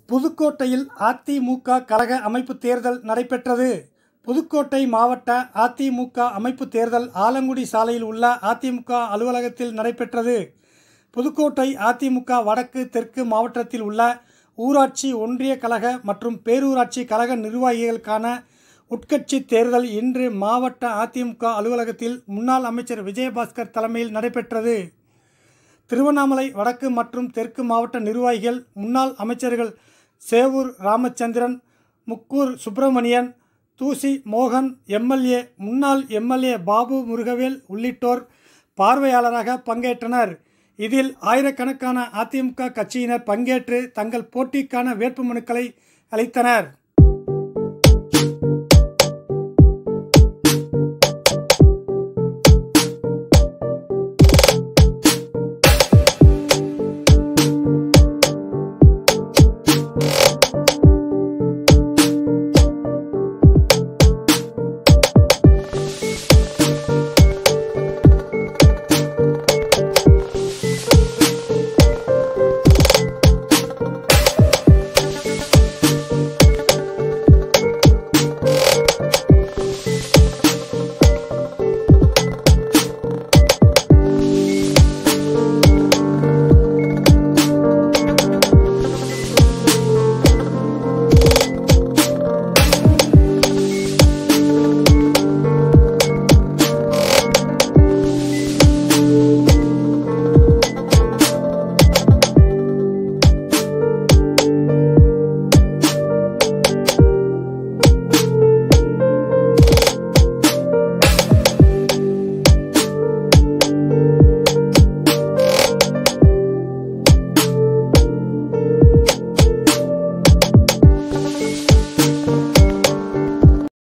புதுக்கோட்டையில் அதிமுக கழக அமைப்பு தேர்தல் நடைபெற்றது புதுக்கோட்டை மாவட்ட அதிமுக அமைப்பு தேர்தல் ஆலங்குடி சாலையில் உள்ள அதிமுக அலுவலகத்தில் நடைபெற்றது புதுக்கோட்டை அதிமுக வடக்கு தெற்கு மாவட்டத்தில் உள்ள ஊராட்சி ஒன்றிய கழக மற்றும் பேரூராட்சி கழக நிர்வாகிகளுக்கான உட்கட்சி தேர்தல் இன்று மாவட்ட அதிமுக அலுவலகத்தில் முன்னாள் அமைச்சர் விஜயபாஸ்கர் தலைமையில் நடைபெற்றது திருவண்ணாமலை வடக்கு மற்றும் தெற்கு மாவட்ட நிர்வாகிகள் முன்னாள் அமைச்சர்கள் சேவூர் ராமச்சந்திரன் முக்கூர் சுப்பிரமணியன் தூசி மோகன் எம்எல்ஏ முன்னாள் எம்எல்ஏ பாபு முருகவேல் உள்ளிட்டோர் பார்வையாளராக பங்கேற்றனர் இதில் ஆயிரக்கணக்கான அதிமுக கட்சியினர் பங்கேற்று தங்கள் போட்டிக்கான வேட்புமனுக்களை அளித்தனர்